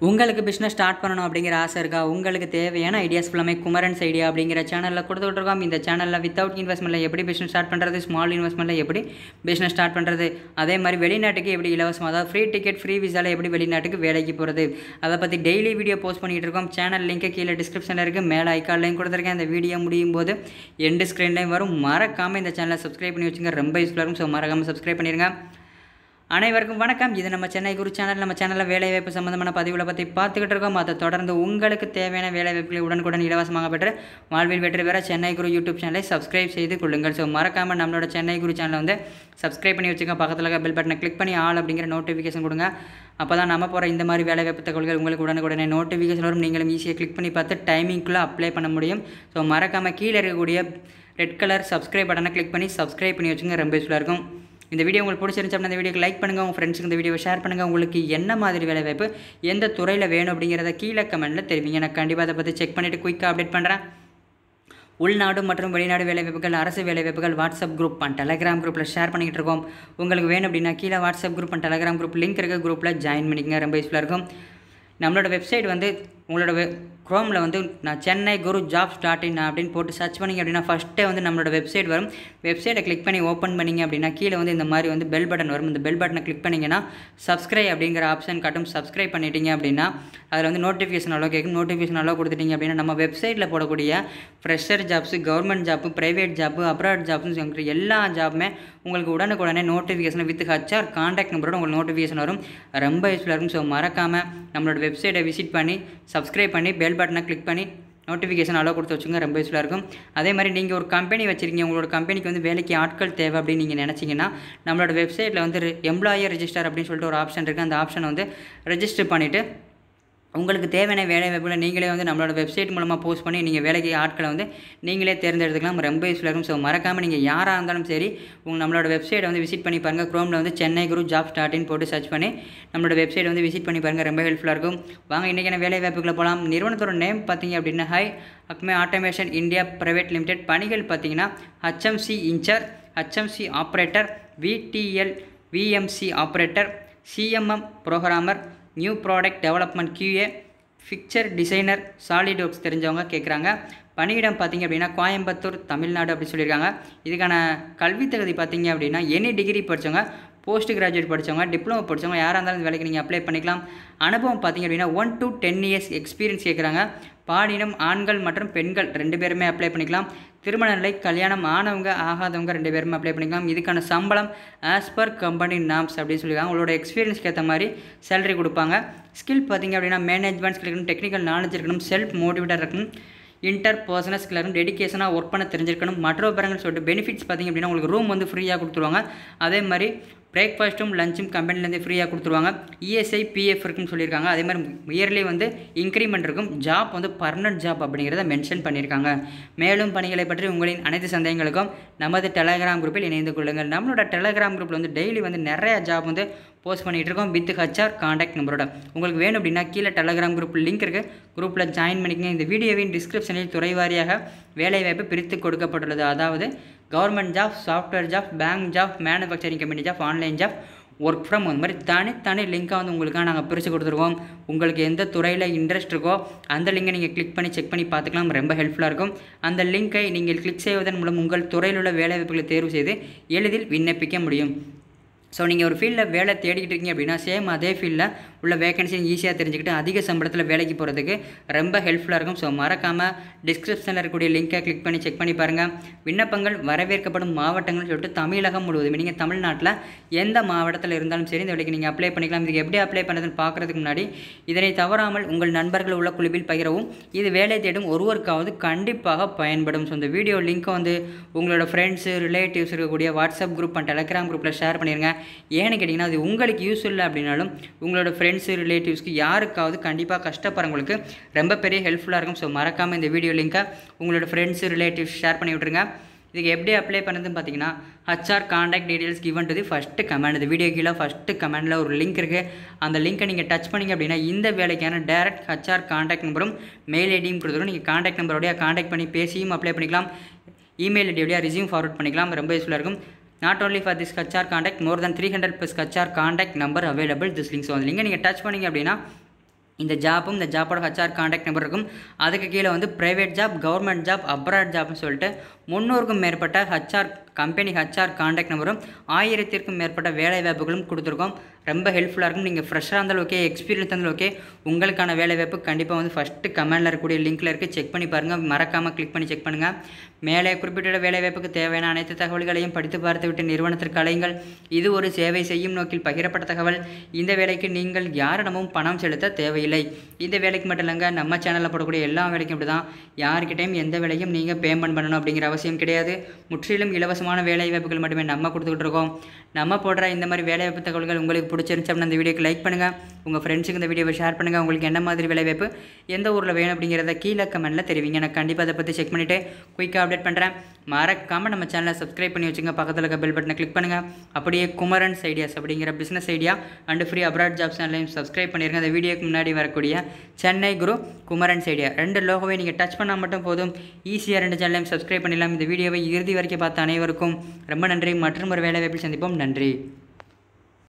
உங்களுக்கு business start பண்ணணும் அப்படிங்கிற ஆசை இருக்கா உங்களுக்கு தேவையான ஐடியாஸ் ஃபுல்லாமே குமரன்ஸ் ஐடியா அப்படிங்கிற சேனலில் கொடுத்துட்டு இருக்கோம் இந்த சேனலில் வித்தவுட் இன்வெஸ்ட்மெண்ட்டில் எப்படி பிஸ்னஸ் ஸ்டார்ட் பண்ணுறது ஸ்மால் இன்வெஸ்ட்மெண்ட்டில் எப்படி பிஸ்னஸ் ஸ்டார்ட் பண்ணுறது அதே மாதிரி வெளிநாட்டுக்கு எப்படி இலவசம் அதாவது ஃப்ரீ டிக்கெட் ஃப்ரீ விசாவில் எப்படி வெளிநாட்டுக்கு வேலைக்கு போகிறது அதை பற்றி டெய்லி வீடியோ போஸ்ட் பண்ணிகிட்டு இருக்கோம் சேனல் லிங்க்கு கீழே டிஸ்கிரிப்ஷனில் இருக்குது மேலே ஐக்கால்லையும் கொடுத்துருக்கேன் இந்த வீடியோ முடியும் போது எண்டு ஸ்க்ரீன்லையும் வரும் மறக்காமல் இந்த சேனலை சப்ஸ்கிரைப் பண்ணி வச்சுங்க ரொம்ப யூஸ்ஃபுல்லாக இருக்கும் ஸோ மறக்காமல் சப்ஸ்கிரைப் பண்ணிடுங்க அனைவருக்கும் வணக்கம் இது நம்ம சென்னை குரு சேனல் நம்ம சேனலில் வேலைவாய்ப்பு சம்மந்தமான பதிவுகளை பற்றி பார்த்துக்கிட்டு இருக்கோம் அதை தொடர்ந்து உங்களுக்கு தேவையான வேலைவாய்ப்புகளை உடனுக்குடன் இலவசமாக பெற்று வாழ்வில் வெற்றி பெற சென்னை குரு யூடியூப் சேனலை சப்ஸ்கிரைப் செய்து கொள்ளுங்கள் ஸோ மறக்காமல் நம்மளோட சென்னை குரு சேனலை வந்து சப்ஸ்கிரைப் பண்ணி வச்சுக்க பக்கத்தில் இருக்க பெல் பட்டனை கிளிக் பண்ணி ஆல் அப்படிங்கிற நோட்டிஃபிகேஷன் கொடுங்க அப்போ தான் நம்ம போகிற இந்த மாதிரி வேலைவாய்ப்பு தகவல்கள் உங்களுக்கு உடனுக்குடனே நோட்டிஃபிகேஷன் வரும் நீங்களும் ஈஸியாக கிளிக் பண்ணி பார்த்து டைமிங்குள்ளே அப்ளை பண்ண முடியும் ஸோ மறக்காமல் கீழே இருக்கக்கூடிய ரெட் கலர் சப்ஸ்கிரைப் பட்டனை கிளிக் பண்ணி சப்ஸ்கிரைப் பண்ணி வச்சுங்க ரொம்ப யூஸ்ஃபுல்லாக இருக்கும் இந்த வீடியோ உங்களுக்கு பிடிச்சிருந்துச்சு அப்படின்னா இந்த வீடியோக்கு லைக் பண்ணுங்கள் உங்கள் ஃப்ரெண்ட்ஸுக்கு இந்த வீடியோவை ஷேர் பண்ணுங்கள் உங்களுக்கு என்ன மாதிரி வேலை வாய்ப்பு எந்த துறையில் வேணும் அப்படிங்கிறத கீழே கமெண்ட்டில் தெரிவிங்க நான் கண்டிப்பாக அதை பற்றி செக் பண்ணிவிட்டு குயிக்காக அப்டேட் பண்ணுறேன் உள்நாடு மற்றும் வெளிநாடு வேலைவாய்ப்புகள் அரசு வேலைவாய்ப்புகள் வாட்ஸ்அப் குரூப் அண்ட் டெலகிராம் குரூப்பில் ஷேர் பண்ணிக்கிட்டு இருக்கோம் உங்களுக்கு வேணும் அப்படின்னா கீழே WhatsApp group and Telegram group link இருக்க குரூப்பில் ஜாயின் பண்ணிக்கங்க ரொம்ப யூஸ்ஃபுல்லாக இருக்கும் நம்மளோட வெப்சைட் வந்து உங்களோட வெ க்ரோமில் வந்து நான் Chennai Guru jobs dot in அப்படின்னு போட்டு சர்ச் பண்ணிங்க அப்படின்னா ஃபஸ்ட்டே வந்து நம்மளோட வெப்சைட் வரும் வெப்சைட்டை கிளிக் பண்ணி ஓப்பன் பண்ணிங்க அப்படின்னா கீழே வந்து இந்த மாதிரி வந்து பெல் பட்டன் வரும் இந்த பெல் பட்டனை கிளிக் பண்ணிங்கன்னா சப்ஸ்கிரைப் அப்படிங்கிற ஆப்ஷன் காட்டும் சப்ஸ்கிரைப் பண்ணிட்டீங்க அப்படின்னா அதில் வந்து நோட்டிஃபிகேஷன் அளவு கேட்கும் நோட்டிஃபிகேஷன் அளவு கொடுத்துட்டீங்க அப்படின்னா நம்ம வெப்சைட்டில் போடக்கூடிய fresher jobs government job private job abroad ஜாப்னு சொல்லிட்டு எல்லா ஜாப்புமே உங்களுக்கு உடனுக்குடனே நோட்டிஃபிகேஷன் வித் ஹச்ஆர் காண்டாக்ட் நம்பரோட உங்களுக்கு நோட்டிஃபிகேஷன் வரும் ரொம்ப யூஸ்ஃபுல்லாக இருக்கும் ஸோ மறக்காமல் நம்மளோட வெப்சைட்டை விசிட் பண்ணி சப்ஸ்கிரைப் பண்ணி பெல் பட்டனை கிளிக் பண்ணி நோட்டிஃபிகேஷன் அளவு கொடுத்து வச்சுங்க ரொம்ப யூஸ்ஃபுல்லாக இருக்கும் அதே மாதிரி நீங்கள் ஒரு கம்பெனி வச்சுருக்கீங்க உங்களோட கம்பெனிக்கு வந்து வேலைக்கு ஆட்கள் தேவை அப்படின்னு நீங்கள் நினச்சிங்கன்னா நம்மளோட வெப்சைட்டில் வந்து எம்ப்ளாயர் ரெஜிஸ்டர் அப்படின்னு சொல்லிட்டு ஒரு ஆப்ஷன் இருக்குது அந்த ஆப்ஷனை வந்து ரெஜிஸ்டர் பண்ணிவிட்டு உங்களுக்கு தேவையான வேலை வாய்ப்புகளை நீங்களே வந்து நம்மளோட வெப்சைட் மூலமாக போஸ்ட் பண்ணி நீங்கள் வேலைக்கு ஆட்களை வந்து நீங்களே தேர்ந்தெடுத்துக்கலாம் ரொம்ப யூஸ்ஃபுல்லாக இருக்கும் ஸோ மறக்காமல் நீங்கள் யாராக இருந்தாலும் சரி உங்கள் நம்மளோட வெப்சைட்டை வந்து விசிட் பண்ணி பாருங்கள் க்ரோமில் வந்து சென்னை குரு ஜாப் ஸ்டார்டின் போட்டு சர்ச் பண்ணி நம்மளோட வெப்சைட் வந்து விசிட் பண்ணி பாருங்கள் ரொம்ப ஹெல்ப்ஃபுல்லாக இருக்கும் வாங்க இன்றைக்கான வேலை வாய்ப்புகளை போகலாம் நிறுவனத்தோட நேம் பார்த்தீங்க அப்படின்னா hi Acme automation India private limited பணிகள் பார்த்தீங்கன்னா HMC in charge HMC operator VTL VMC operator CMM programmer new product development QA fixture designer solid works தெரிஞ்சவங்க கேட்குறாங்க பணியிடம் பார்த்தீங்க அப்படின்னா கோயம்புத்தூர் தமிழ்நாடு அப்படி சொல்லியிருக்காங்க இதுக்கான கல்வி தகுதி பார்த்தீங்க அப்படின்னா எனி டிகிரி படித்தவங்க போஸ்ட் கிராஜுவேட் படித்தவங்க டிப்ளமோ படித்தவங்க யாராக இருந்தாலும் இந்த வேலைக்கு நீங்கள் அப்ளை பண்ணிக்கலாம் அனுபவம் பார்த்தீங்க அப்படின்னா one to ten years experience கேட்குறாங்க பாலினம் ஆண்கள் மற்றும் பெண்கள் ரெண்டு பேருமே அப்ளை பண்ணிக்கலாம் திருமண நிலை கல்யாணம் ஆனவங்க ஆகாதவங்க ரெண்டு பேருமே அப்ளை பண்ணிக்கலாம் இதுக்கான சம்பளம் ஆஸ் பர் கம்பெனி நாம்ஸ் அப்படின்னு சொல்லியிருக்காங்க உங்களோட எக்ஸ்பீரியன்ஸ்க்கு ஏற்ற மாதிரி சேலரி கொடுப்பாங்க ஸ்கில் பார்த்தீங்க அப்படின்னா மேனேஜ்மெண்ட் ஸ்கில் இருக்கணும் டெக்னிக்கல் நாலேஜ் இருக்கணும் செல்ஃப் மோட்டிவேட்டாக இருக்கணும் இன்டர் பர்சனல் ஸ்கில் இருக்கணும் டெடிக்கேஷனாக ஒர்க் பண்ண தெரிஞ்சிருக்கணும் மற்ற விவரங்கள் சொல்லிட்டு பெனிஃபிட்ஸ் பார்த்திங்க அப்படின்னா உங்களுக்கு ரூம் வந்து ஃப்ரீயாக கொடுத்துருவாங்க அதே மாதிரி பிரேக்ஃபாஸ்ட்டும் லஞ்சும் கம்பெனிலேருந்து ஃப்ரீயாக கொடுத்துருவாங்க இஎஸ்ஐ பிஎஃப் இருக்குன்னு சொல்லியிருக்காங்க அதே மாதிரி இயர்லி வந்து இன்க்ரிமெண்ட் இருக்கும் ஜாப் வந்து பர்மனன்ட் ஜாப் அப்படிங்கிறத மென்ஷன் பண்ணியிருக்காங்க மேலும் பணிகளை பற்றி உங்களின் அனைத்து சந்தேகங்களுக்கும் நமது டெலகிராம் குரூப்பில் இணைந்து கொள்ளுங்கள் நம்மளோட டெலகிராம் குரூப்பில் வந்து டெய்லி வந்து நிறைய ஜாப் வந்து போஸ்ட் பண்ணிகிட்டு இருக்கோம் வித் ஹச்ஆர் காண்டாக்ட் நம்பரோட உங்களுக்கு வேணும் அப்படின்னா கீழே டெலகிராம் குரூப் லிங்க் இருக்குது குரூப்பில் ஜாயின் பண்ணிக்கங்க இந்த வீடியோவின் டிஸ்கிரிப்ஷனில் துறைவாரியாக வேலைவாய்ப்பு பிரித்து கொடுக்கப்பட்டுள்ளது அதாவது government job software job bank job manufacturing company job online job work from அந்த மாதிரி தனித்தனி லிங்க்காக வந்து உங்களுக்காக நாங்கள் பிரித்து கொடுத்துருக்கோம் உங்களுக்கு எந்த துறையில் இன்ட்ரெஸ்ட் இருக்கோ அந்த லிங்கை நீங்கள் கிளிக் பண்ணி செக் பண்ணி பார்த்துக்கலாம் ரொம்ப ஹெல்ப்ஃபுல்லாக இருக்கும் அந்த லிங்கை நீங்கள் கிளிக் செய்வதன் மூலம் உங்கள் துறையில் உள்ள வேலைவாய்ப்புகளை தேர்வு செய்து எளிதில் விண்ணப்பிக்க முடியும் ஸோ நீங்கள் ஒரு ஃபீல்டில் வேலை தேடிக்கிட்டு இருக்கீங்க அப்படின்னா சேம் அதே ஃபீல்டில் உள்ள வேகன்சி ஈஸியாக தெரிஞ்சுக்கிட்டு அதிக சம்பளத்தில் வேலைக்கு போகிறதுக்கு ரொம்ப ஹெல்ப்ஃபுல்லாக இருக்கும் ஸோ மறக்காமல் டிஸ்கிரிப்ஷனில் இருக்கக்கூடிய லிங்கை கிளிக் பண்ணி செக் பண்ணி பாருங்கள் விண்ணப்பங்கள் வரவேற்கப்படும் மாவட்டங்கள்னு சொல்லிட்டு தமிழகம் முழுவதும் நீங்கள் தமிழ்நாட்டில் எந்த மாவட்டத்தில் இருந்தாலும் சரி இந்த வேலைக்கு நீங்கள் அப்ளை பண்ணிக்கலாம் இதுக்கு எப்படி அப்ளை பண்ணுறதுன்னு பார்க்குறதுக்கு முன்னாடி இதனை தவறாமல் உங்கள் நண்பர்கள் உள்ள குழுவில் பகிரவும் இது வேலை தேடும் ஒருவருக்காவது கண்டிப்பாக பயன்படும் ஸோ இந்த வீடியோ லிங்க்கை வந்து உங்களோட ஃப்ரெண்ட்ஸு ரிலேட்டிவ்ஸ் இருக்கக்கூடிய வாட்ஸ்அப் குரூப் அண்ட் டெலகிராம் குரூப்பில் ஷேர் பண்ணிடுங்க ஏன்னு கேட்டிங்கன்னா அது உங்களுக்கு யூஸ் இல்லை அப்படின்னாலும் உங்களோட ஃப்ரெண்ட்ஸு ரிலேட்டிவ்ஸ்க்கு யாருக்காவது கண்டிப்பாக கஷ்டப்படுறவங்களுக்கு ரொம்ப பெரிய ஹெல்ப்ஃபுல்லாக இருக்கும் ஸோ மறக்காமல் இந்த வீடியோ லிங்க்கை உங்களோட ஃப்ரெண்ட்ஸு ரிலேட்டிவ்ஸ் ஷேர் பண்ணி விட்ருங்க இதுக்கு எப்படி அப்ளை பண்ணுறதுன்னு பார்த்தீங்கன்னா HR contact details given to the first comment இந்த வீடியோ கீழே ஃபஸ்ட்டு கமெண்டில் ஒரு லிங்க் இருக்குது அந்த லிங்க்கை நீங்கள் டச் பண்ணிங்க அப்படின்னா இந்த வேலைக்கான டேரக்ட் ஹச்ஆர் காண்டாக்ட் நம்பரும் மெயில் ஐடியும் கொடுத்துரும் நீங்கள் காண்டாக்ட் நம்பரோடய காண்டாக்ட் பண்ணி பேசியும் அப்ளை பண்ணிக்கலாம் இமெயில் ஐடி வழியாக ரிசியூம் ஃபார்வர்ட் பண்ணிக்கலாம் ரொம்ப யூஸ்ஃபுல்லாக இருக்கும் not only for this HR contact more than three hundred plus HR contact number available this link so அந்த லிங்கை நீங்கள் டச் பண்ணிங்க அப்படின்னா இந்த ஜாப்பும் இந்த ஜாப்போட ஹச்ஆர் காண்டாக்ட் நம்பர் இருக்கும் அதுக்கு கீழே வந்து private job government job abroad ஜாப்னு சொல்லிட்டு முந்நூறுக்கும் மேற்பட்ட ஹச்ஆர் கம்பெனி ஹச்ஆர் காண்டாக்ட் நம்பரும் ஆயிரத்திற்கும் மேற்பட்ட வேலை வாய்ப்புகளும் கொடுத்துருக்கோம் ரொம்ப ஹெல்ப்ஃபுல்லாக இருக்கும் நீங்கள் ஃப்ரெஷ்ஷாக இருந்தாலும் ஓகே எக்ஸ்பீரியன்ஸ் இருந்தாலும் ஓகே உங்களுக்கான வேலை வாய்ப்பு கண்டிப்பாக வந்து ஃபஸ்ட்டு கமெண்டில் இருக்கக்கூடிய லிங்க்கில் இருக்குது செக் பண்ணி பாருங்கள் மறக்காமல் கிளிக் பண்ணி செக் பண்ணுங்கள் மேலே குறிப்பிட்ட வேலை வாய்ப்புக்கு தேவையான அனைத்து தகவல்களையும் படித்து பார்த்துவிட்டு நிறுவனத்திற்கு அலையுங்கள் இது ஒரு சேவை செய்யும் நோக்கில் பகிரப்பட்ட தகவல் இந்த வேலைக்கு நீங்கள் யாரிடமும் பணம் செலுத்த தேவையில்லை இந்த வேலைக்கு மட்டும் இல்லைங்க நம்ம சேனலில் போடக்கூடிய எல்லா வேலைக்கும் இப்படி தான் யார்கிட்டையும் எந்த வேலையும் நீங்கள் பேமெண்ட் பண்ணணும் அப்படிங்கிற அவசியம் கிடையாது முற்றிலும் இலவசமான வேலை வாய்ப்புகள் மட்டுமே நம்ம கொடுத்துக்கிட்டு இருக்கோம் நம்ம போடுற இந்த மாதிரி வேலை வாய்ப்பு தகவல்கள் உங்களுக்கு பிடிச்சிருந்துச்சு அப்படின்னா இந்த வீடியோக்கு லைக் பண்ணுங்கள் உங்கள் ஃப்ரெண்ட்ஸுக்கு இந்த வீடியோவை ஷேர் பண்ணுங்கள் உங்களுக்கு என்ன மாதிரி வேலை வாய்ப்பு எந்த ஊரில் வேணும் அப்படிங்கிறத கீழே கமெண்ட்டில் தெரிவிங்க நான் கண்டிப்பாக அதை பற்றி செக் பண்ணிவிட்டு குயிக்காக அப்டேட் பண்ணுறேன் மறக்காமல் நம்ம சேனலை சப்ஸ்கிரைப் பண்ணி வச்சுங்க பக்கத்தில் இருக்க பெல் பட்டனை கிளிக் பண்ணுங்கள் அப்படியே குமரன்ஸ் ஐடியாஸ் அப்படிங்கிற business idea and free abroad job சேனலையும் சப்ஸ்கிரைப் பண்ணிருங்க அந்த வீடியோக்கு முன்னாடி வரக்கூடிய சென்னை குரு குமரன்ஸ் ஐடியா ரெண்டு லோகோவை நீங்கள் டச் பண்ணால் மட்டும் போதும் ஈஸியாக ரெண்டு சேனலையும் சப்ஸ்கிரைப் பண்ணிடலாம் இந்த வீடியோவை இறுதி வரைக்கும் பார்த்த அனைவருக்கும் ரொம்ப நன்றி மற்றும் ஒரு வேலை வாய்ப்பில் சந்திப்போம் நன்றி